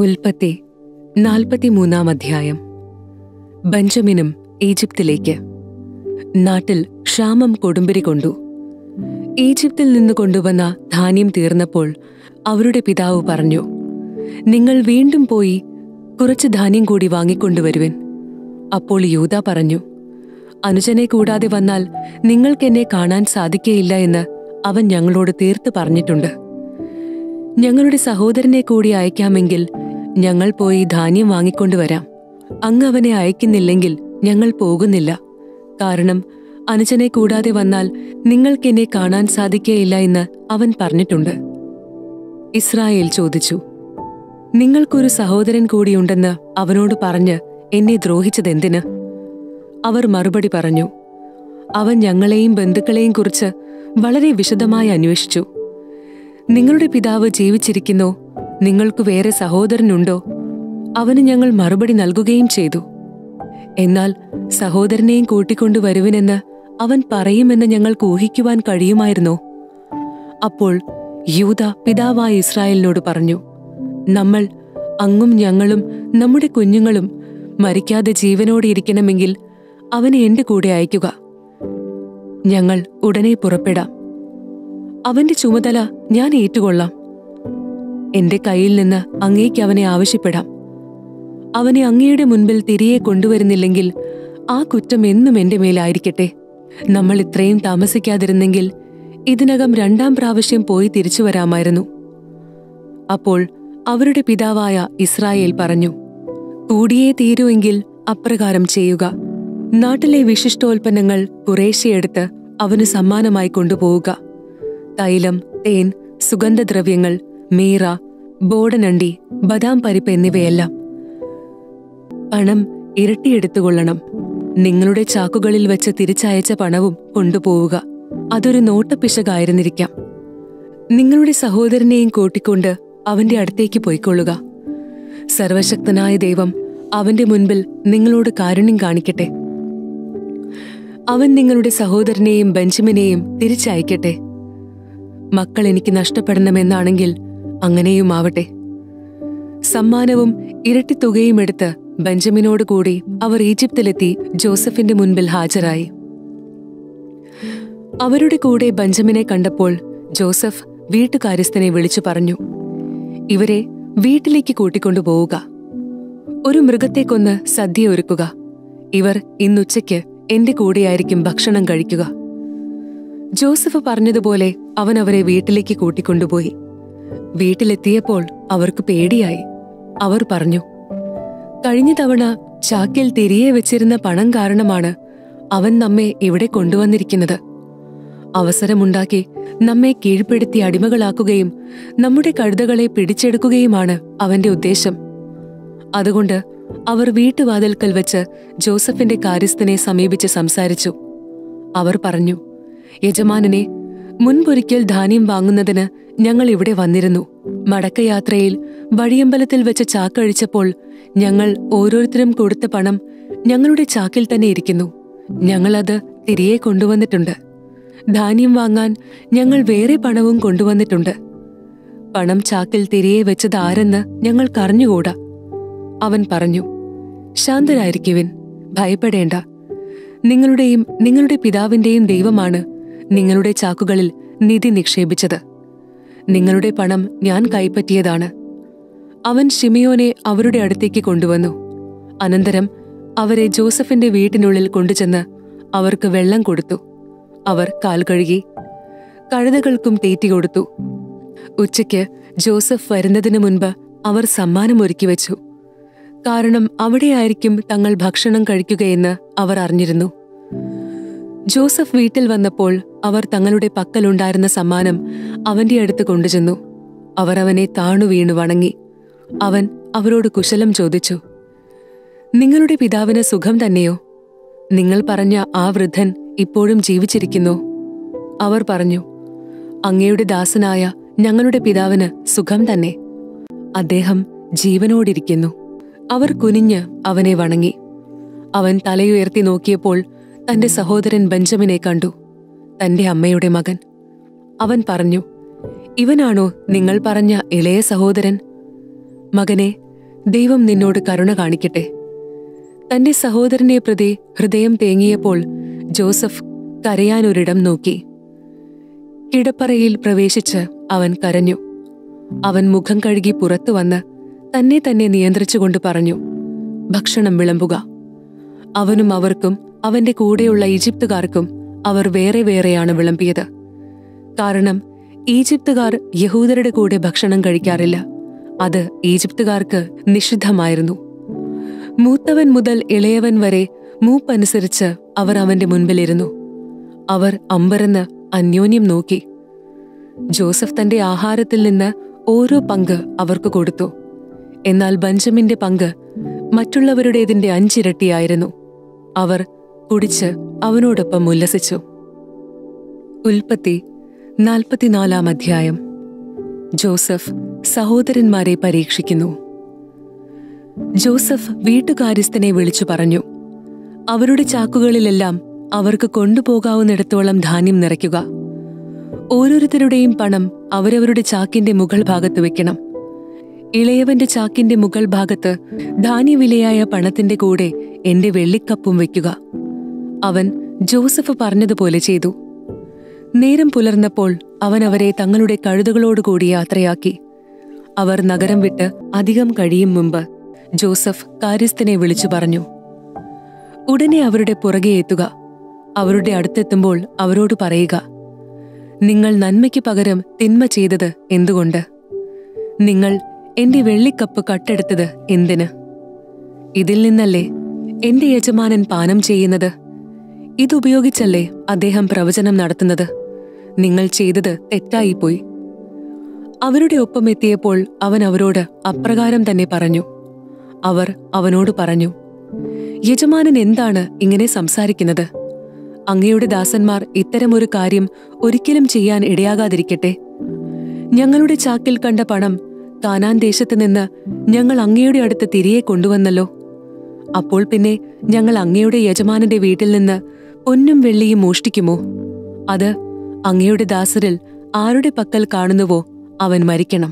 ഉൽപ്പത്തി നാൽപ്പത്തിമൂന്നാം അധ്യായം ബെഞ്ചമിനും ഈജിപ്തിലേക്ക് നാട്ടിൽ ക്ഷാമം കൊടുമ്പിരി കൊണ്ടു ഈജിപ്തിൽ നിന്ന് കൊണ്ടുവന്ന ധാന്യം തീർന്നപ്പോൾ അവരുടെ പിതാവ് പറഞ്ഞു നിങ്ങൾ വീണ്ടും പോയി കുറച്ച് ധാന്യം കൂടി വാങ്ങിക്കൊണ്ടുവരുവിൻ അപ്പോൾ യൂത പറഞ്ഞു അനുജനെ കൂടാതെ വന്നാൽ നിങ്ങൾക്കെന്നെ കാണാൻ സാധിക്കയില്ല എന്ന് അവൻ ഞങ്ങളോട് തീർത്ത് പറഞ്ഞിട്ടുണ്ട് ഞങ്ങളുടെ സഹോദരനെ കൂടി അയക്കാമെങ്കിൽ ഞങ്ങൾ പോയി ധാന്യം വാങ്ങിക്കൊണ്ടുവരാം അങ്ങ് അവനെ അയക്കുന്നില്ലെങ്കിൽ ഞങ്ങൾ പോകുന്നില്ല കാരണം അനുജനെ കൂടാതെ വന്നാൽ നിങ്ങൾക്കെന്നെ കാണാൻ സാധിക്കയില്ല എന്ന് അവൻ പറഞ്ഞിട്ടുണ്ട് ഇസ്രായേൽ ചോദിച്ചു നിങ്ങൾക്കൊരു സഹോദരൻ കൂടിയുണ്ടെന്ന് അവനോട് പറഞ്ഞ് എന്നെ ദ്രോഹിച്ചതെന്തിന് അവർ മറുപടി പറഞ്ഞു അവൻ ഞങ്ങളെയും ബന്ധുക്കളെയും കുറിച്ച് വളരെ വിശദമായി അന്വേഷിച്ചു നിങ്ങളുടെ പിതാവ് ജീവിച്ചിരിക്കുന്നോ നിങ്ങൾക്ക് വേറെ സഹോദരനുണ്ടോ അവന് ഞങ്ങൾ മറുപടി നൽകുകയും ചെയ്തു എന്നാൽ സഹോദരനെയും കൂട്ടിക്കൊണ്ടു വരുവിനെന്ന് അവൻ പറയുമെന്ന് ഞങ്ങൾക്ക് ഊഹിക്കുവാൻ കഴിയുമായിരുന്നോ അപ്പോൾ യൂത പിതാവായ ഇസ്രായേലിനോട് പറഞ്ഞു നമ്മൾ അങ്ങും ഞങ്ങളും നമ്മുടെ കുഞ്ഞുങ്ങളും മരിക്കാതെ ജീവനോടെ ഇരിക്കണമെങ്കിൽ അവനെ എന്റെ കൂടെ അയക്കുക ഞങ്ങൾ ഉടനെ പുറപ്പെടാം അവന്റെ ചുമതല ഞാൻ ഏറ്റുകൊള്ളാം എന്റെ കയ്യിൽ നിന്ന് അങ്ങേക്ക് അവനെ ആവശ്യപ്പെടാം അവനെ അങ്ങയുടെ മുൻപിൽ തിരികെ കൊണ്ടുവരുന്നില്ലെങ്കിൽ ആ കുറ്റം എന്നും എന്റെ മേലായിരിക്കട്ടെ നമ്മൾ ഇത്രയും താമസിക്കാതിരുന്നെങ്കിൽ ഇതിനകം രണ്ടാം പ്രാവശ്യം പോയി തിരിച്ചു വരാമായിരുന്നു അപ്പോൾ അവരുടെ പിതാവായ ഇസ്രായേൽ പറഞ്ഞു കൂടിയേ തീരുവെങ്കിൽ അപ്രകാരം ചെയ്യുക നാട്ടിലെ വിശിഷ്ടോൽപ്പന്നങ്ങൾ കുറേശ്ശെയെടുത്ത് അവന് സമ്മാനമായി കൊണ്ടുപോവുക തൈലം തേൻ സുഗന്ധദ്രവ്യങ്ങൾ മീറ ബോടനണ്ടി ബദാം പരിപ്പ് എന്നിവയെല്ലാം പണം ഇരട്ടിയെടുത്തുകൊള്ളണം നിങ്ങളുടെ ചാക്കുകളിൽ വെച്ച് തിരിച്ചയച്ച പണവും കൊണ്ടുപോവുക അതൊരു നോട്ടപ്പിശകായിരുന്നിരിക്കാം നിങ്ങളുടെ സഹോദരനെയും കൂട്ടിക്കൊണ്ട് അവന്റെ അടുത്തേക്ക് പോയിക്കൊള്ളുക സർവശക്തനായ ദൈവം അവന്റെ മുൻപിൽ നിങ്ങളോട് കാരുണ്യം കാണിക്കട്ടെ അവൻ നിങ്ങളുടെ സഹോദരനെയും ബെഞ്ചമിനെയും തിരിച്ചയക്കട്ടെ മക്കൾ എനിക്ക് നഷ്ടപ്പെടണമെന്നാണെങ്കിൽ അങ്ങനെയും ആവട്ടെ സമ്മാനവും ഇരട്ടി തുകയും എടുത്ത് ബെഞ്ചമിനോട് കൂടി അവർ ഈജിപ്തിലെത്തി ജോസഫിന്റെ മുൻപിൽ ഹാജരായി അവരുടെ കൂടെ ബെഞ്ചമിനെ കണ്ടപ്പോൾ ജോസഫ് വീട്ടുകാര്യസ്ഥനെ വിളിച്ചു പറഞ്ഞു ഇവരെ വീട്ടിലേക്ക് കൂട്ടിക്കൊണ്ടുപോവുക ഒരു മൃഗത്തെ കൊന്ന് സദ്യ ഒരുക്കുക ഇവർ ഇന്നുച്ചയ്ക്ക് എന്റെ കൂടെയായിരിക്കും ഭക്ഷണം കഴിക്കുക ജോസഫ് പറഞ്ഞതുപോലെ അവൻ അവരെ വീട്ടിലേക്ക് കൂട്ടിക്കൊണ്ടുപോയി വീട്ടിലെത്തിയപ്പോൾ അവർക്ക് പേടിയായി അവർ പറഞ്ഞു കഴിഞ്ഞ തവണ ചാക്കിൽ തിരികെ വെച്ചിരുന്ന പണം കാരണമാണ് അവൻ നമ്മെ ഇവിടെ കൊണ്ടുവന്നിരിക്കുന്നത് അവസരമുണ്ടാക്കി നമ്മെ കീഴ്പ്പെടുത്തി അടിമകളാക്കുകയും നമ്മുടെ കഴുതകളെ പിടിച്ചെടുക്കുകയുമാണ് അവന്റെ ഉദ്ദേശം അതുകൊണ്ട് അവർ വീട്ടുവാതിൽക്കൽ വെച്ച് ജോസഫിന്റെ കാര്യസ്ഥനെ സമീപിച്ച് സംസാരിച്ചു അവർ പറഞ്ഞു യജമാനനെ മുൻപൊരിക്കൽ ധാന്യം വാങ്ങുന്നതിന് ഞങ്ങൾ ഇവിടെ വന്നിരുന്നു മടക്കയാത്രയിൽ വഴിയമ്പലത്തിൽ വെച്ച് ചാക്കഴിച്ചപ്പോൾ ഞങ്ങൾ ഓരോരുത്തരും കൊടുത്ത പണം ഞങ്ങളുടെ ചാക്കിൽ തന്നെ ഇരിക്കുന്നു ഞങ്ങളത് തിരികെ കൊണ്ടുവന്നിട്ടുണ്ട് ധാന്യം വാങ്ങാൻ ഞങ്ങൾ വേറെ പണവും കൊണ്ടുവന്നിട്ടുണ്ട് പണം ചാക്കിൽ തിരികെ വെച്ചത് ആരെന്ന് ഞങ്ങൾക്കറിഞ്ഞുകൂടാ അവൻ പറഞ്ഞു ശാന്തരായിരിക്കുവിൻ ഭയപ്പെടേണ്ട നിങ്ങളുടെയും നിങ്ങളുടെ പിതാവിന്റെയും ദൈവമാണ് നിങ്ങളുടെ ചാക്കുകളിൽ നിധി നിക്ഷേപിച്ചത് നിങ്ങളുടെ പണം ഞാൻ കൈപ്പറ്റിയതാണ് അവൻ ഷിമിയോനെ അവരുടെ അടുത്തേക്ക് കൊണ്ടുവന്നു അനന്തരം അവരെ ജോസഫിന്റെ വീട്ടിനുള്ളിൽ കൊണ്ടുചെന്ന് അവർക്ക് വെള്ളം കൊടുത്തു അവർ കാൽ കഴുകി കഴുതകൾക്കും തീറ്റി കൊടുത്തു ഉച്ചയ്ക്ക് ജോസഫ് വരുന്നതിനു മുൻപ് അവർ സമ്മാനം ഒരുക്കി വെച്ചു കാരണം അവിടെയായിരിക്കും തങ്ങൾ ഭക്ഷണം കഴിക്കുകയെന്ന് അവർ അറിഞ്ഞിരുന്നു ജോസഫ് വീട്ടിൽ വന്നപ്പോൾ അവർ തങ്ങളുടെ പക്കലുണ്ടായിരുന്ന സമ്മാനം അവന്റെ അടുത്ത് കൊണ്ടുചെന്നു അവർ അവനെ താണു വീണു വണങ്ങി അവൻ അവരോട് കുശലം ചോദിച്ചു നിങ്ങളുടെ പിതാവിന് സുഖം തന്നെയോ നിങ്ങൾ പറഞ്ഞ ആ വൃദ്ധൻ ഇപ്പോഴും ജീവിച്ചിരിക്കുന്നോ അവർ പറഞ്ഞു അങ്ങയുടെ ദാസനായ ഞങ്ങളുടെ പിതാവിന് സുഖം തന്നെ അദ്ദേഹം ജീവനോടിരിക്കുന്നു അവർ കുനിഞ്ഞ് അവനെ വണങ്ങി അവൻ തലയുയർത്തി നോക്കിയപ്പോൾ തന്റെ സഹോദരൻ ബെഞ്ചമിനെ കണ്ടു തന്റെ അമ്മയുടെ മകൻ അവൻ പറഞ്ഞു ഇവനാണോ നിങ്ങൾ പറഞ്ഞ ഇളയ സഹോദരൻ മകനെ ദൈവം നിന്നോട് കരുണ കാണിക്കട്ടെ തന്റെ സഹോദരനെ പ്രതി ഹൃദയം തേങ്ങിയപ്പോൾ ജോസഫ് കരയാനൊരിടം നോക്കി കിടപ്പറയിൽ പ്രവേശിച്ച് അവൻ കരഞ്ഞു അവൻ മുഖം കഴുകി പുറത്തു വന്ന് തന്നെ തന്നെ നിയന്ത്രിച്ചുകൊണ്ട് പറഞ്ഞു ഭക്ഷണം വിളമ്പുക അവനും അവർക്കും അവന്റെ കൂടെയുള്ള ഈജിപ്തുകാർക്കും അവർ വേറെ വേറെയാണ് വിളമ്പിയത് കാരണം ഈജിപ്തുകാർ യഹൂദരുടെ കൂടെ ഭക്ഷണം കഴിക്കാറില്ല അത് ഈജിപ്തുകാർക്ക് നിഷിദ്ധമായിരുന്നു മൂത്തവൻ മുതൽ ഇളയവൻ വരെ മൂപ്പനുസരിച്ച് അവർ അവന്റെ മുൻപിലിരുന്നു അവർ അമ്പരന്ന് അന്യോന്യം നോക്കി ജോസഫ് തന്റെ ആഹാരത്തിൽ നിന്ന് ഓരോ പങ്ക് അവർക്ക് കൊടുത്തു എന്നാൽ ബഞ്ചമിന്റെ പങ്ക് മറ്റുള്ളവരുടേതിന്റെ അഞ്ചിരട്ടിയായിരുന്നു അവർ കുടിച്ച് അവനോടൊപ്പം ഉല്ലസിച്ചു ഉൽപ്പത്തി നാൽപ്പത്തിനാലാം അധ്യായം ജോസഫ് സഹോദരന്മാരെ പരീക്ഷിക്കുന്നു ജോസഫ് വീട്ടുകാര്യസ്ഥനെ വിളിച്ചു പറഞ്ഞു അവരുടെ ചാക്കുകളിലെല്ലാം അവർക്ക് കൊണ്ടുപോകാവുന്നിടത്തോളം ധാന്യം നിറയ്ക്കുക ഓരോരുത്തരുടെയും പണം അവരവരുടെ ചാക്കിന്റെ മുകൾ ഭാഗത്ത് വെക്കണം ഇളയവന്റെ ചാക്കിന്റെ മുകൾ ഭാഗത്ത് ധാന്യവിലയായ പണത്തിന്റെ കൂടെ എന്റെ വെള്ളിക്കപ്പും വെക്കുക അവൻ ജോസഫ് പറഞ്ഞതുപോലെ ചെയ്തു നേരം പുലർന്നപ്പോൾ അവൻ അവരെ തങ്ങളുടെ കഴുതകളോടുകൂടി യാത്രയാക്കി അവർ നഗരം വിട്ട് അധികം കഴിയും മുമ്പ് ജോസഫ് കാര്യസ്ഥനെ വിളിച്ചു പറഞ്ഞു ഉടനെ അവരുടെ പുറകെ എത്തുക അവരുടെ അടുത്തെത്തുമ്പോൾ അവരോട് പറയുക നിങ്ങൾ നന്മയ്ക്ക് പകരം തിന്മ ചെയ്തത് എന്തുകൊണ്ട് നിങ്ങൾ എന്റെ വെള്ളിക്കപ്പ് കട്ടെടുത്തത് എന്തിന് ഇതിൽ നിന്നല്ലേ എന്റെ യജമാനൻ പാനം ചെയ്യുന്നത് ഇതുപയോഗിച്ചല്ലേ അദ്ദേഹം പ്രവചനം നടത്തുന്നത് നിങ്ങൾ ചെയ്തത് തെറ്റായിപ്പോയി അവരുടെ ഒപ്പം എത്തിയപ്പോൾ അവൻ അവരോട് അപ്രകാരം തന്നെ പറഞ്ഞു അവർ അവനോട് പറഞ്ഞു യജമാനൻ എന്താണ് ഇങ്ങനെ സംസാരിക്കുന്നത് അങ്ങയുടെ ദാസന്മാർ ഇത്തരമൊരു കാര്യം ഒരിക്കലും ചെയ്യാൻ ഇടയാകാതിരിക്കട്ടെ ഞങ്ങളുടെ ചാക്കിൽ കണ്ട പണം കാനാൻ ദേശത്ത് നിന്ന് ഞങ്ങൾ അങ്ങയുടെ അടുത്ത് തിരികെ കൊണ്ടുവന്നല്ലോ അപ്പോൾ പിന്നെ ഞങ്ങൾ അങ്ങയുടെ യജമാനന്റെ വീട്ടിൽ നിന്ന് പൊന്നും വെള്ളിയും മോഷ്ടിക്കുമോ അത് അങ്ങയുടെ ദാസരിൽ ആരുടെ പക്കൽ കാണുന്നുവോ അവൻ മരിക്കണം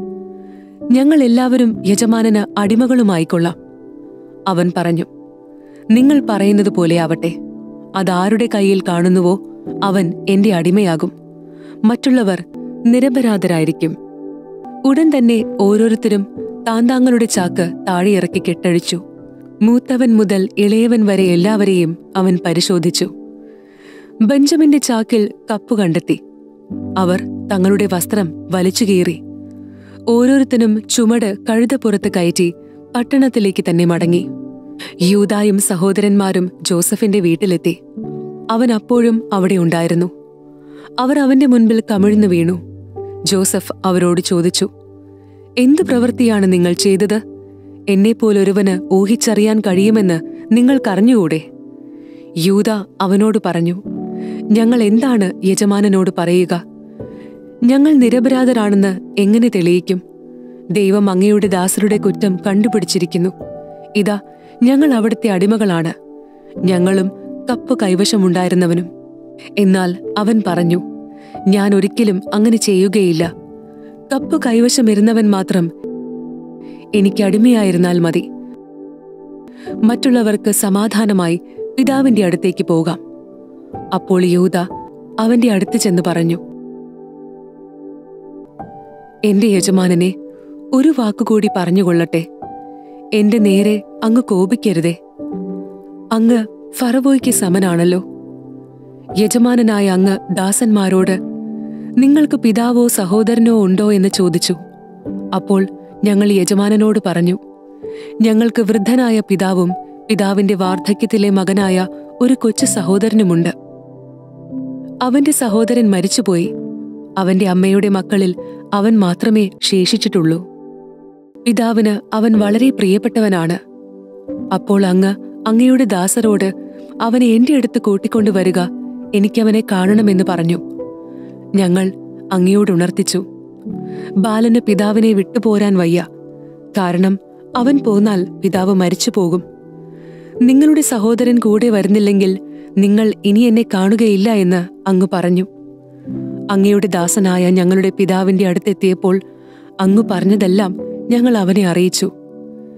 ഞങ്ങൾ എല്ലാവരും യജമാനന് അടിമകളുമായിക്കൊള്ളാം അവൻ പറഞ്ഞു നിങ്ങൾ പറയുന്നത് പോലെ ആവട്ടെ അതാരുടെ കയ്യിൽ കാണുന്നുവോ അവൻ എന്റെ അടിമയാകും മറ്റുള്ളവർ നിരപരാധരായിരിക്കും ഉടൻ തന്നെ ഓരോരുത്തരും താന്താങ്ങളുടെ ചാക്ക് താഴെയിറക്കി കെട്ടഴിച്ചു മൂത്തവൻ മുതൽ ഇളയവൻ വരെ എല്ലാവരെയും അവൻ പരിശോധിച്ചു ബെഞ്ചമിന്റെ ചാക്കിൽ കപ്പു കണ്ടെത്തി അവർ തങ്ങളുടെ വസ്ത്രം വലിച്ചു കീറി ഓരോരുത്തനും ചുമട് കഴുതപ്പുറത്ത് കയറ്റി പട്ടണത്തിലേക്ക് തന്നെ മടങ്ങി യൂതായും സഹോദരന്മാരും ജോസഫിന്റെ വീട്ടിലെത്തി അവൻ അപ്പോഴും അവിടെ ഉണ്ടായിരുന്നു അവർ അവന്റെ മുൻപിൽ കമിഴ്ന്നു വീണു ജോസഫ് അവരോട് ചോദിച്ചു എന്തു പ്രവൃത്തിയാണ് നിങ്ങൾ ചെയ്തത് എന്നെപ്പോലൊരുവന് ഊഹിച്ചറിയാൻ കഴിയുമെന്ന് നിങ്ങൾക്കറിഞ്ഞുകൂടെ യൂത അവനോട് പറഞ്ഞു ഞങ്ങൾ എന്താണ് യജമാനനോട് പറയുക ഞങ്ങൾ നിരപരാധരാണെന്ന് എങ്ങനെ തെളിയിക്കും ദൈവം അങ്ങയുടെ ദാസരുടെ കുറ്റം കണ്ടുപിടിച്ചിരിക്കുന്നു ഇതാ ഞങ്ങൾ അവിടുത്തെ അടിമകളാണ് ഞങ്ങളും കപ്പ് കൈവശമുണ്ടായിരുന്നവനും എന്നാൽ അവൻ പറഞ്ഞു ഞാൻ ഒരിക്കലും അങ്ങനെ ചെയ്യുകയില്ല കപ്പ് കൈവശമിരുന്നവൻ മാത്രം എനിക്ക് അടിമയായിരുന്നാൽ മതി മറ്റുള്ളവർക്ക് സമാധാനമായി പിതാവിന്റെ അടുത്തേക്ക് പോകാം അപ്പോൾ യൂത അവന്റെ അടുത്ത് ചെന്ന് പറഞ്ഞു എന്റെ യജമാനനെ ഒരു വാക്കുകൂടി പറഞ്ഞുകൊള്ളട്ടെ എന്റെ നേരെ അങ്ങ് കോപിക്കരുതേ അങ്ങ് ഫറവോയ്ക്ക് സമനാണല്ലോ യജമാനനായ അങ്ങ് ദാസന്മാരോട് നിങ്ങൾക്ക് പിതാവോ സഹോദരനോ ഉണ്ടോ എന്ന് ചോദിച്ചു അപ്പോൾ ഞങ്ങൾ യജമാനനോട് പറഞ്ഞു ഞങ്ങൾക്ക് വൃദ്ധനായ പിതാവും പിതാവിന്റെ വാർദ്ധക്യത്തിലെ മകനായ ഒരു കൊച്ചു സഹോദരനുമുണ്ട് അവന്റെ സഹോദരൻ മരിച്ചുപോയി അവന്റെ അമ്മയുടെ മക്കളിൽ അവൻ മാത്രമേ ശേഷിച്ചിട്ടുള്ളൂ പിതാവിന് അവൻ വളരെ പ്രിയപ്പെട്ടവനാണ് അപ്പോൾ അങ്ങ് അങ്ങയുടെ ദാസരോട് അവനെ എന്റെ അടുത്ത് കൂട്ടിക്കൊണ്ടുവരിക എനിക്കവനെ കാണണമെന്ന് പറഞ്ഞു ഞങ്ങൾ അങ്ങയോട് ഉണർത്തിച്ചു ബാലന് പിതാവിനെ വിട്ടുപോരാൻ വയ്യ കാരണം അവൻ പോന്നാൽ പിതാവ് മരിച്ചു പോകും നിങ്ങളുടെ സഹോദരൻ കൂടെ വരുന്നില്ലെങ്കിൽ നിങ്ങൾ ഇനി എന്നെ കാണുകയില്ല എന്ന് അങ്ങ് പറഞ്ഞു അങ്ങയുടെ ദാസനായ ഞങ്ങളുടെ പിതാവിന്റെ അടുത്തെത്തിയപ്പോൾ അങ്ങ് പറഞ്ഞതെല്ലാം ഞങ്ങൾ അവനെ അറിയിച്ചു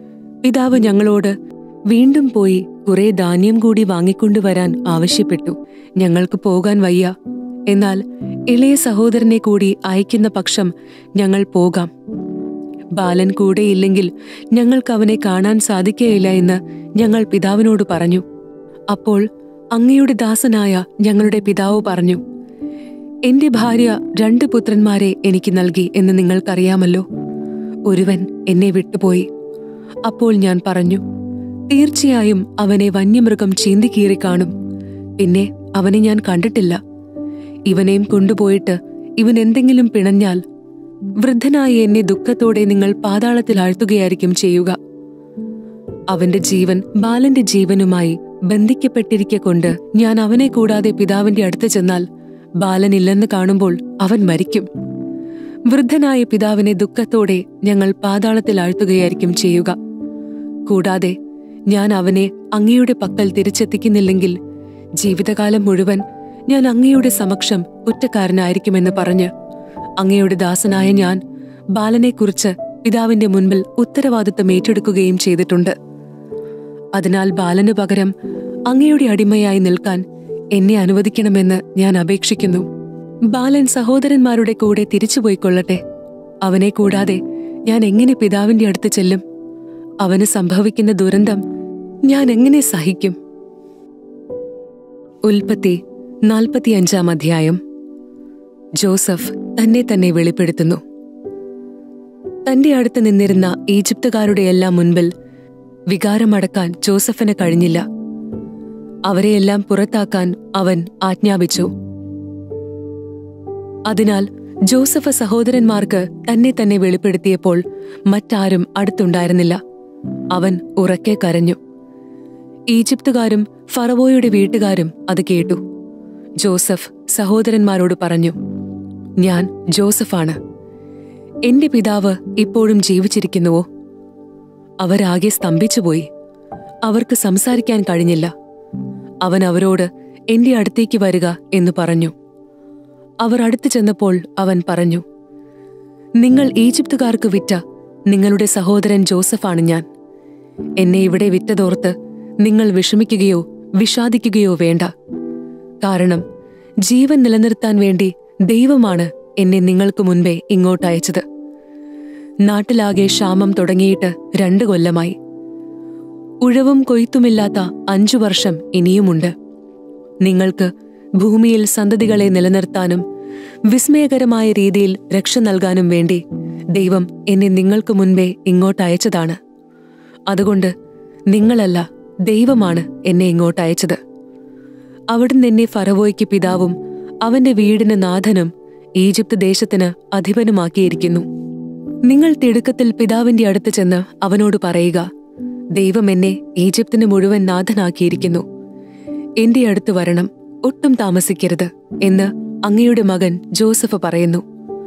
പിതാവ് ഞങ്ങളോട് വീണ്ടും പോയി കുറെ ധാന്യം കൂടി വാങ്ങിക്കൊണ്ടുവരാൻ ആവശ്യപ്പെട്ടു ഞങ്ങൾക്ക് പോകാൻ വയ്യ എന്നാൽ ഇളയ സഹോദരനെ കൂടി അയക്കുന്ന പക്ഷം ഞങ്ങൾ പോകാം ബാലൻ കൂടെയില്ലെങ്കിൽ ഞങ്ങൾക്ക് അവനെ കാണാൻ സാധിക്കുകയില്ല എന്ന് ഞങ്ങൾ പിതാവിനോട് പറഞ്ഞു അപ്പോൾ അങ്ങയുടെ ദാസനായ ഞങ്ങളുടെ പിതാവ് പറഞ്ഞു എന്റെ ഭാര്യ രണ്ട് പുത്രന്മാരെ എനിക്ക് നൽകി എന്ന് നിങ്ങൾക്കറിയാമല്ലോ ഒരുവൻ എന്നെ വിട്ടുപോയി അപ്പോൾ ഞാൻ പറഞ്ഞു തീർച്ചയായും അവനെ വന്യമൃഗം ചീന്തിക്കീറി കാണും പിന്നെ അവനെ ഞാൻ കണ്ടിട്ടില്ല ഇവനെയും കൊണ്ടുപോയിട്ട് ഇവൻ എന്തെങ്കിലും പിണഞ്ഞാൽ വൃദ്ധനായ എന്നെ ദുഃഖത്തോടെ നിങ്ങൾ പാതാളത്തിൽ ആഴ്ത്തുകയായിരിക്കും ചെയ്യുക അവന്റെ ജീവൻ ബാലന്റെ ജീവനുമായി ബന്ധിക്കപ്പെട്ടിരിക്കെ കൊണ്ട് ഞാൻ അവനെ കൂടാതെ പിതാവിന്റെ അടുത്ത് ചെന്നാൽ ബാലൻ ഇല്ലെന്ന് കാണുമ്പോൾ അവൻ മരിക്കും വൃദ്ധനായ പിതാവിനെ ദുഃഖത്തോടെ ഞങ്ങൾ പാതാളത്തിൽ ആഴ്ത്തുകയായിരിക്കും ചെയ്യുക കൂടാതെ ഞാൻ അവനെ അങ്ങയുടെ പക്കൽ തിരിച്ചെത്തിക്കുന്നില്ലെങ്കിൽ ജീവിതകാലം മുഴുവൻ ഞാൻ അങ്ങയുടെ സമക്ഷം കുറ്റക്കാരനായിരിക്കുമെന്ന് പറഞ്ഞ് അങ്ങയുടെ ദാസനായ ഞാൻ ബാലനെക്കുറിച്ച് പിതാവിന്റെ മുൻപിൽ ഉത്തരവാദിത്തം ഏറ്റെടുക്കുകയും ചെയ്തിട്ടുണ്ട് അതിനാൽ ബാലന് പകരം അങ്ങയുടെ അടിമയായി നിൽക്കാൻ എന്നെ അനുവദിക്കണമെന്ന് ഞാൻ അപേക്ഷിക്കുന്നു ബാലൻ സഹോദരന്മാരുടെ കൂടെ തിരിച്ചുപോയിക്കൊള്ളട്ടെ അവനെ കൂടാതെ ഞാൻ എങ്ങനെ പിതാവിന്റെ അടുത്ത് ചെല്ലും അവന് സംഭവിക്കുന്ന ദുരന്തം ഞാൻ എങ്ങനെ സഹിക്കും ഉൽപ്പത്തി നാൽപ്പത്തിയഞ്ചാം അധ്യായം ജോസഫ് തന്നെ തന്നെ വെളിപ്പെടുത്തുന്നു തന്റെ അടുത്ത് നിന്നിരുന്ന ഈജിപ്തുകാരുടെ എല്ലാം മുൻപിൽ വികാരമടക്കാൻ ജോസഫിന് കഴിഞ്ഞില്ല അവരെയെല്ലാം പുറത്താക്കാൻ അവൻ ആജ്ഞാപിച്ചു അതിനാൽ ജോസഫ് സഹോദരന്മാർക്ക് തന്നെ തന്നെ വെളിപ്പെടുത്തിയപ്പോൾ മറ്റാരും അടുത്തുണ്ടായിരുന്നില്ല അവൻ ഉറക്കെ കരഞ്ഞു ഈജിപ്തുകാരും ഫറവോയുടെ വീട്ടുകാരും അത് കേട്ടു ജോസഫ് സഹോദരന്മാരോട് പറഞ്ഞു ഞാൻ ജോസഫാണ് എന്റെ പിതാവ് ഇപ്പോഴും ജീവിച്ചിരിക്കുന്നുവോ അവരാകെ സ്തംഭിച്ചുപോയി അവർക്ക് സംസാരിക്കാൻ കഴിഞ്ഞില്ല അവൻ അവരോട് എന്റെ അടുത്തേക്ക് വരിക എന്ന് പറഞ്ഞു അവർ അടുത്തു ചെന്നപ്പോൾ അവൻ പറഞ്ഞു നിങ്ങൾ ഈജിപ്തുകാർക്ക് വിറ്റ നിങ്ങളുടെ സഹോദരൻ ജോസഫാണ് ഞാൻ എന്നെ ഇവിടെ വിറ്റതോർത്ത് നിങ്ങൾ വിഷമിക്കുകയോ വിഷാദിക്കുകയോ വേണ്ട കാരണം ജീവൻ നിലനിർത്താൻ വേണ്ടി ദൈവമാണ് എന്നെ നിങ്ങൾക്ക് മുൻപേ ഇങ്ങോട്ട് അയച്ചത് നാട്ടിലാകെ ക്ഷാമം തുടങ്ങിയിട്ട് രണ്ടു കൊല്ലമായി ഉഴവും കൊയ്ത്തുമില്ലാത്ത അഞ്ചു വർഷം ഇനിയുമുണ്ട് നിങ്ങൾക്ക് ഭൂമിയിൽ സന്തതികളെ നിലനിർത്താനും വിസ്മയകരമായ രീതിയിൽ രക്ഷ നൽകാനും വേണ്ടി ദൈവം എന്നെ നിങ്ങൾക്ക് മുൻപേ ഇങ്ങോട്ട് അയച്ചതാണ് അതുകൊണ്ട് നിങ്ങളല്ല ദൈവമാണ് എന്നെ ഇങ്ങോട്ട് അയച്ചത് അവിടുന്ന് എന്നെ ഫറവോയ്ക്ക് പിതാവും അവന്റെ വീടിന് നാഥനും ഈജിപ്ത് ദേശത്തിന് അധിപനുമാക്കിയിരിക്കുന്നു നിങ്ങൾ തിടുക്കത്തിൽ പിതാവിന്റെ അടുത്ത് ചെന്ന് അവനോട് പറയുക ദൈവം എന്നെ ഈജിപ്തിന് മുഴുവൻ നാഥനാക്കിയിരിക്കുന്നു എന്റെ അടുത്ത് വരണം ഒട്ടും താമസിക്കരുത് എന്ന് അങ്ങയുടെ മകൻ ജോസഫ് പറയുന്നു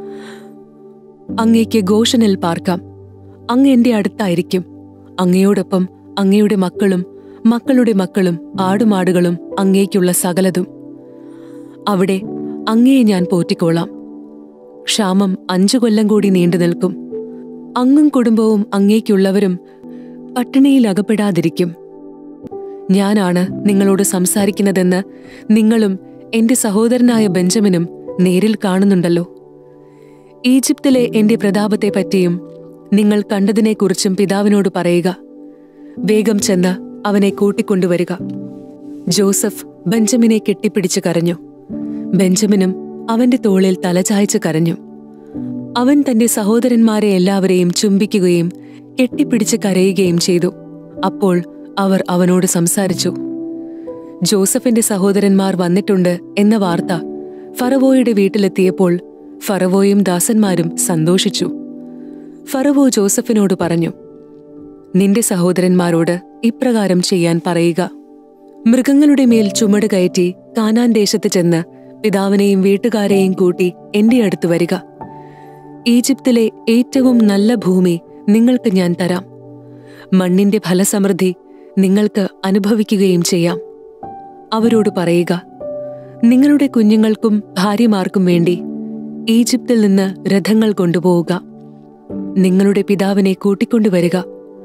അങ്ങയ്ക്ക് ഗോഷനിൽ പാർക്കാം അങ്ങ് എന്റെ അടുത്തായിരിക്കും അങ്ങയോടൊപ്പം അങ്ങയുടെ മക്കളും മക്കളുടെ മക്കളും ആടുമാടുകളും അങ്ങേക്കുള്ള സകലതും അവിടെ അങ്ങയെ ഞാൻ പോറ്റിക്കോളാം ക്ഷാമം അഞ്ചു കൊല്ലം കൂടി നീണ്ടു നിൽക്കും അങ്ങും കുടുംബവും അങ്ങേക്കുള്ളവരും പട്ടിണിയിൽ അകപ്പെടാതിരിക്കും ഞാനാണ് നിങ്ങളോട് സംസാരിക്കുന്നതെന്ന് നിങ്ങളും എന്റെ സഹോദരനായ ബെഞ്ചമിനും നേരിൽ കാണുന്നുണ്ടല്ലോ ഈജിപ്തിലെ എന്റെ പ്രതാപത്തെപ്പറ്റിയും നിങ്ങൾ കണ്ടതിനെക്കുറിച്ചും പിതാവിനോട് പറയുക വേഗം ചെന്ന് അവനെ കൂട്ടിക്കൊണ്ടുവരിക ജോസഫ് ബെഞ്ചമിനെ കെട്ടിപ്പിടിച്ചു കരഞ്ഞു ബെഞ്ചമിനും അവന്റെ തോളിൽ തലചായ്ച്ച് കരഞ്ഞു അവൻ തന്റെ സഹോദരന്മാരെ എല്ലാവരെയും ചുംബിക്കുകയും കെട്ടിപ്പിടിച്ച് കരയുകയും ചെയ്തു അപ്പോൾ അവർ അവനോട് സംസാരിച്ചു ജോസഫിന്റെ സഹോദരന്മാർ വന്നിട്ടുണ്ട് എന്ന വാർത്ത ഫറവോയുടെ വീട്ടിലെത്തിയപ്പോൾ ഫറവോയും ദാസന്മാരും സന്തോഷിച്ചു ഫറവോ ജോസഫിനോട് പറഞ്ഞു നിന്റെ സഹോദരന്മാരോട് ഇപ്രകാരം ചെയ്യാൻ പറയുക മൃഗങ്ങളുടെ മേൽ ചുമട് കയറ്റി കാനാൻ ദേശത്ത് ചെന്ന് പിതാവിനെയും വീട്ടുകാരെയും കൂട്ടി എന്റെ അടുത്ത് വരിക ഈജിപ്തിലെ ഏറ്റവും നല്ല ഭൂമി നിങ്ങൾക്ക് ഞാൻ തരാം മണ്ണിന്റെ ഫലസമൃദ്ധി നിങ്ങൾക്ക് അനുഭവിക്കുകയും ചെയ്യാം അവരോട് പറയുക നിങ്ങളുടെ കുഞ്ഞുങ്ങൾക്കും ഭാര്യമാർക്കും വേണ്ടി ഈജിപ്തിൽ നിന്ന് രഥങ്ങൾ കൊണ്ടുപോവുക നിങ്ങളുടെ പിതാവിനെ കൂട്ടിക്കൊണ്ടുവരിക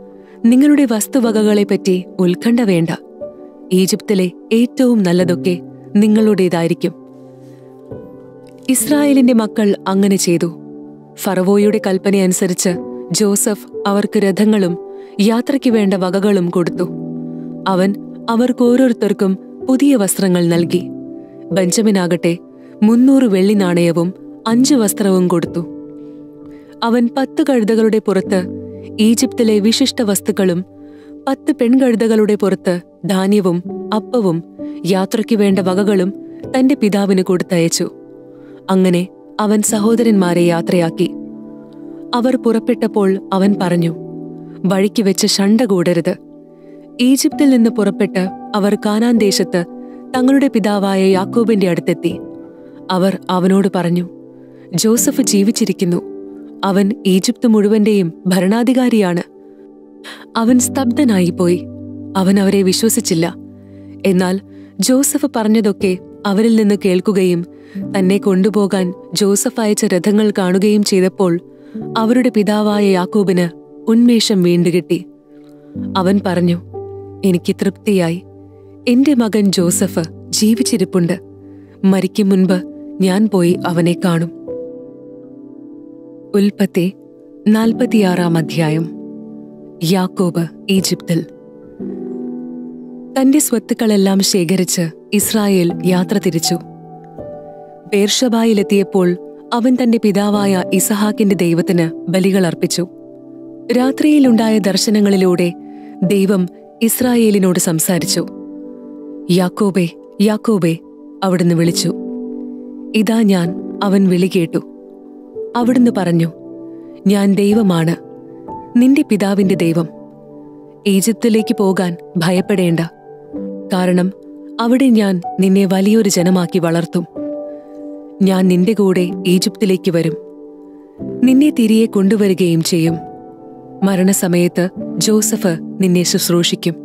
നിങ്ങളുടെ വസ്തുവകകളെപ്പറ്റി ഉത്കണ്ഠ വേണ്ട ഈജിപ്തിലെ ഏറ്റവും നല്ലതൊക്കെ നിങ്ങളുടേതായിരിക്കും ഇസ്രായേലിന്റെ മക്കൾ അങ്ങനെ ചെയ്തു ഫറവോയുടെ കൽപ്പനയനുസരിച്ച് ജോസഫ് അവർക്ക് രഥങ്ങളും യാത്രയ്ക്ക് വേണ്ട വകകളും കൊടുത്തു അവൻ അവർക്ക് ഓരോരുത്തർക്കും പുതിയ വസ്ത്രങ്ങൾ നൽകി ബെഞ്ചമിനാകട്ടെ മുന്നൂറ് വെള്ളി നാണയവും അഞ്ച് വസ്ത്രവും കൊടുത്തു അവൻ പത്ത് കഴുതകളുടെ പുറത്ത് ഈജിപ്തിലെ വിശിഷ്ട വസ്തുക്കളും പത്ത് പെൺകഴുതകളുടെ പുറത്ത് ധാന്യവും അപ്പവും യാത്രയ്ക്ക് വേണ്ട വകകളും തന്റെ പിതാവിന് കൊടുത്തയച്ചു അങ്ങനെ അവൻ സഹോദരന്മാരെ യാത്രയാക്കി അവർ പുറപ്പെട്ടപ്പോൾ അവൻ പറഞ്ഞു വഴിക്ക് വെച്ച് ശണ്ട കൂടരുത് ഈജിപ്തിൽ നിന്ന് പുറപ്പെട്ട് അവർ കാനാൻ ദേശത്ത് തങ്ങളുടെ പിതാവായ യാക്കോബിന്റെ അടുത്തെത്തി അവർ അവനോട് പറഞ്ഞു ജോസഫ് ജീവിച്ചിരിക്കുന്നു അവൻ ഈജിപ്ത് മുഴുവന്റെയും ഭരണാധികാരിയാണ് അവൻ സ്തബ്ധനായിപ്പോയി അവൻ അവരെ വിശ്വസിച്ചില്ല എന്നാൽ ജോസഫ് പറഞ്ഞതൊക്കെ അവരിൽ നിന്ന് കേൾക്കുകയും തന്നെ കൊണ്ടുപോകാൻ ജോസഫ് അയച്ച രഥങ്ങൾ കാണുകയും ചെയ്തപ്പോൾ അവരുടെ പിതാവായ യാക്കോബിന് ഉന്മേഷം വീണ്ടുകിട്ടി അവൻ പറഞ്ഞു എനിക്ക് തൃപ്തിയായി എന്റെ മകൻ ജോസഫ് ജീവിച്ചിരിപ്പുണ്ട് മരിക്കും മുൻപ് ഞാൻ പോയി അവനെ കാണും ഉൽപ്പത്തി നാൽപ്പത്തിയാറാം അധ്യായം യാക്കോബ് ഈജിപ്തിൽ തന്റെ സ്വത്തുക്കളെല്ലാം ശേഖരിച്ച് ഇസ്രായേൽ യാത്ര തിരിച്ചു ബേർഷബായിലെത്തിയപ്പോൾ അവൻ തന്റെ പിതാവായ ഇസഹാക്കിന്റെ ദൈവത്തിന് ബലികൾ അർപ്പിച്ചു രാത്രിയിലുണ്ടായ ദർശനങ്ങളിലൂടെ ദൈവം ഇസ്രായേലിനോട് സംസാരിച്ചു യാക്കോബേ യാക്കോബേ അവിടുന്ന് വിളിച്ചു ഇതാ ഞാൻ അവൻ വിളി കേട്ടു അവിടുന്ന് പറഞ്ഞു ഞാൻ ദൈവമാണ് നിന്റെ പിതാവിന്റെ ദൈവം ഈജിപ്തിലേക്ക് പോകാൻ ഭയപ്പെടേണ്ട കാരണം അവിടെ ഞാൻ നിന്നെ വലിയൊരു ജനമാക്കി വളർത്തും ഞാൻ നിന്റെ കൂടെ ഈജിപ്തിലേക്ക് വരും നിന്നെ തിരികെ കൊണ്ടുവരികയും ചെയ്യും മരണസമയത്ത് ജോസഫ് നിന്നെ ശുശ്രൂഷിക്കും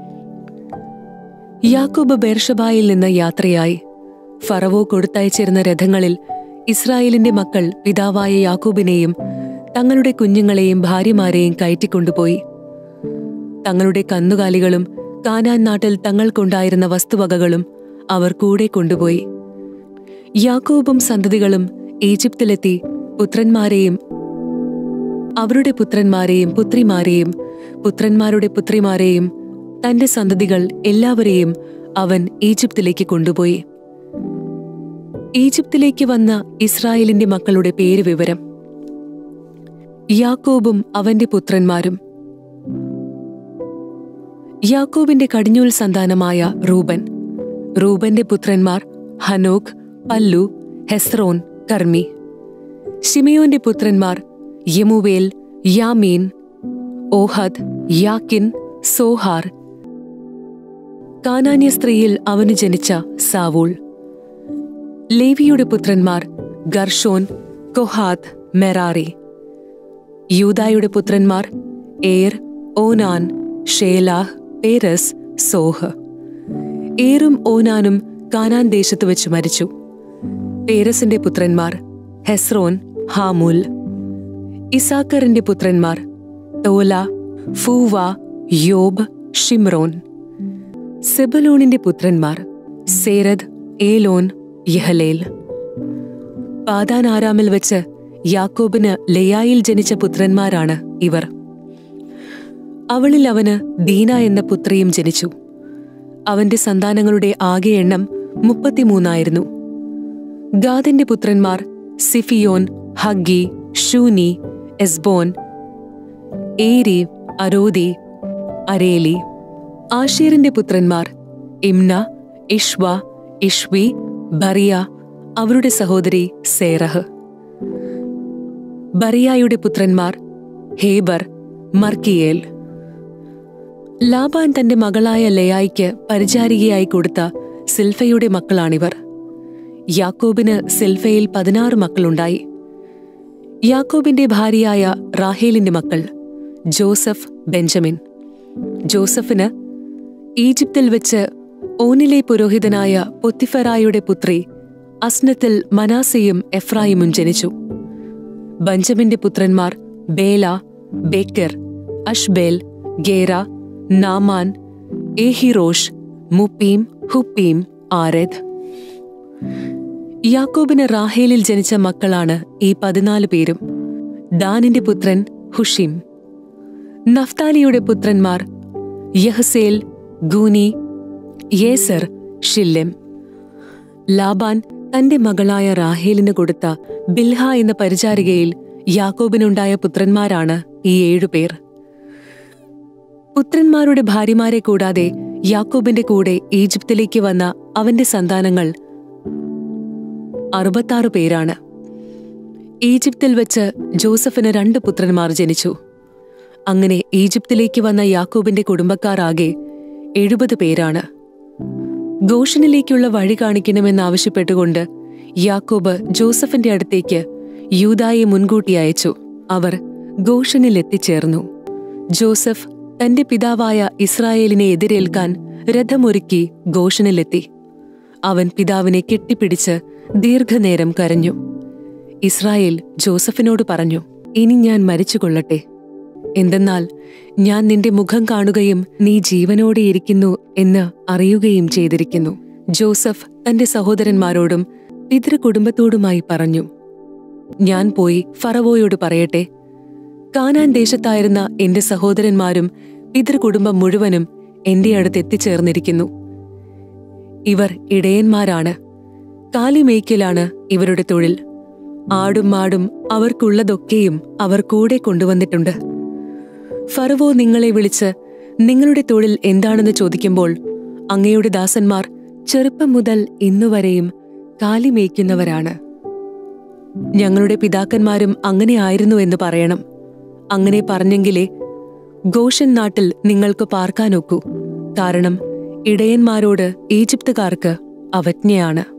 യാക്കോബ് ബേർഷബായിൽ നിന്ന് യാത്രയായി ഫറവോ കൊടുത്തയച്ചിരുന്ന രഥങ്ങളിൽ ഇസ്രായേലിന്റെ മക്കൾ പിതാവായ യാക്കോബിനെയും തങ്ങളുടെ കുഞ്ഞുങ്ങളെയും ഭാര്യമാരെയും കയറ്റിക്കൊണ്ടുപോയി തങ്ങളുടെ കന്നുകാലികളും കാനാൻ നാട്ടിൽ തങ്ങൾക്കുണ്ടായിരുന്ന വസ്തുവകകളും അവർ കൂടെ കൊണ്ടുപോയി യാക്കോബും സന്തതികളും ഈജിപ്തിലെത്തി പുത്രന്മാരെയും അവരുടെ പുത്രന്മാരെയും പുത്രിമാരെയും പുത്രന്മാരുടെ പുത്രിമാരെയും തന്റെ സന്തതികൾ എല്ലാവരെയും അവൻ ഈജിപ്തിലേക്ക് കൊണ്ടുപോയി ഈജിപ്തിലേക്ക് വന്ന ഇസ്രായേലിന്റെ മക്കളുടെ പേര് വിവരം യാക്കോബും അവന്റെ പുത്രന്മാരും യാക്കോബിന്റെ കടിഞ്ഞൂൽ സന്താനമായ റൂബൻ റൂബന്റെ പുത്രന്മാർ ഹനോക്ക് പല്ലു ഹെസ്രോൻ കർമ്മി ഷിമയോന്റെ പുത്രന്മാർ യമുവേൽ യാമീൻ ഓഹദ് യാക്കിൻ സോഹാർ കാനാന്യ സ്ത്രീയിൽ അവന് ജനിച്ച സാവൂൾ ലേവിയുടെ പുത്രന്മാർ ഗർഷോൻ കൊഹാത്ത് മെറാറി യൂദായുടെ പുത്രന്മാർ ഏർ ഓനാൻ ഷേലാഹ് പേരസ് സോഹ് ഏറും ഓനാനും കാനാൻ ദേശത്ത് വെച്ച് മരിച്ചു പേരസിന്റെ പുത്രന്മാർ ഹെസ്രോൻ ഹാമുൽ ഇസാക്കറിന്റെ പുത്രന്മാർ തോല ഫൂവ യോബ് ഷിമ്രോൻ സെബലോണിന്റെ പുത്രന്മാർ സേരദ് ഏലോൻ യഹലേൽ പാതാൻ ആരാമിൽ വെച്ച് യാക്കോബിന് ലെയായിൽ ജനിച്ച പുത്രന്മാരാണ് ഇവർ അവളിൽ അവന് ദീന എന്ന പുത്രിയും ജനിച്ചു അവന്റെ സന്താനങ്ങളുടെ ആകെ എണ്ണം മുപ്പത്തിമൂന്നായിരുന്നു ഗാദിന്റെ പുത്രന്മാർ സിഫിയോൻ ഹഗ്ഗി ഷൂനി എസ്ബോൻ ഏരി അരോദി അരേലി ആഷേറിന്റെ പുത്രന്മാർ ഇംന ഇഷ്വ ഇഷ്വി ബറിയ അവരുടെ സഹോദരി സേറഹ് ബറിയായുടെ പുത്രന്മാർ ഹേബർ മർക്കിയേൽ ലാബാൻ തന്റെ മകളായ ലയായ്ക്ക് പരിചാരികയായി കൊടുത്ത സിൽഫയുടെ മക്കളാണിവർ യാക്കോബിന് സിൽഫയിൽ പതിനാറ് മക്കളുണ്ടായി യാക്കോബിന്റെ ഭാര്യയായ റാഹേലിന്റെ മക്കൾ ജോസഫ് ബെഞ്ചമിൻ ജോസഫിന് ഈജിപ്തിൽ വെച്ച് ഓനിലെ പുരോഹിതനായ പൊത്തിഫറായുടെ പുത്രി അസ്നത്തിൽ മനാസയും എഫ്രായിമും ജനിച്ചു ബഞ്ചമിന്റെ പുത്രന്മാർ Bela Becher Ashbel Gera Naaman Ehi Rosh Muppim Huppim Ard യാക്കോബിന് റാഹേലിൽ ജനിച്ച മക്കളാണ് ഈ പതിനാല് പേരും ദാനിന്റെ പുത്രൻ ഹുഷിം നഫ്താലിയുടെ പുത്രന്മാർ യഹസേൽ ഗൂനി യേസർ ഷില്ലെം ലാബാൻ തന്റെ മകളായ റാഹേലിന് കൊടുത്ത ബിൽഹ എന്ന പരിചാരികയിൽ യാക്കോബിനുണ്ടായ പുത്രന്മാരാണ് ഈ ഏഴുപേർ പുത്രന്മാരുടെ ഭാര്യമാരെ കൂടാതെ യാക്കോബിന്റെ കൂടെ ഈജിപ്തിലേക്ക് വന്ന അവന്റെ സന്താനങ്ങൾ അറുപത്താറ് പേരാണ് ഈജിപ്തിൽ വെച്ച് ജോസഫിന് രണ്ട് പുത്രന്മാർ ജനിച്ചു അങ്ങനെ ഈജിപ്തിലേക്ക് വന്ന യാക്കോബിന്റെ കുടുംബക്കാരാകെ എഴുപത് പേരാണ് ഗോഷനിലേക്കുള്ള വഴി കാണിക്കണമെന്നാവശ്യപ്പെട്ടുകൊണ്ട് യാക്കോബ് ജോസഫിന്റെ അടുത്തേക്ക് യൂതായെ മുൻകൂട്ടി അയച്ചു അവർ ഗോഷനിൽ എത്തിച്ചേർന്നു ജോസഫ് തന്റെ പിതാവായ ഇസ്രായേലിനെ എതിരേൽക്കാൻ രഥമൊരുക്കി ഗോഷനിലെത്തി അവൻ പിതാവിനെ കെട്ടിപ്പിടിച്ച് ദീർഘനേരം കരഞ്ഞു ഇസ്രായേൽ ജോസഫിനോട് പറഞ്ഞു ഇനി ഞാൻ മരിച്ചുകൊള്ളട്ടെ എന്തെന്നാൽ ഞാൻ നിന്റെ മുഖം കാണുകയും നീ ജീവനോടെയിരിക്കുന്നു എന്ന് അറിയുകയും ചെയ്തിരിക്കുന്നു ജോസഫ് തന്റെ സഹോദരന്മാരോടും പിതൃകുടുംബത്തോടുമായി പറഞ്ഞു ഞാൻ പോയി ഫറവോയോട് പറയട്ടെ കാനാൻ ദേശത്തായിരുന്ന എന്റെ സഹോദരന്മാരും പിതൃകുടുംബം മുഴുവനും എന്റെ അടുത്ത് എത്തിച്ചേർന്നിരിക്കുന്നു ഇവർ ഇടയന്മാരാണ് കാലിമേയ്ക്കലാണ് ഇവരുടെ തൊഴിൽ ആടും മാടും അവർക്കുള്ളതൊക്കെയും അവർ കൂടെ കൊണ്ടുവന്നിട്ടുണ്ട് ഫറവോ നിങ്ങളെ വിളിച്ച് നിങ്ങളുടെ തൊഴിൽ എന്താണെന്ന് ചോദിക്കുമ്പോൾ അങ്ങയുടെ ദാസന്മാർ ചെറുപ്പം മുതൽ ഇന്നുവരെയും കാലിമേയ്ക്കുന്നവരാണ് ഞങ്ങളുടെ പിതാക്കന്മാരും അങ്ങനെ ആയിരുന്നു എന്ന് പറയണം അങ്ങനെ പറഞ്ഞെങ്കിലേ ഗോഷൻ നാട്ടിൽ നിങ്ങൾക്ക് പാർക്കാനൊക്കൂ കാരണം ഇടയന്മാരോട് ഈജിപ്തുകാർക്ക് അവജ്ഞയാണ്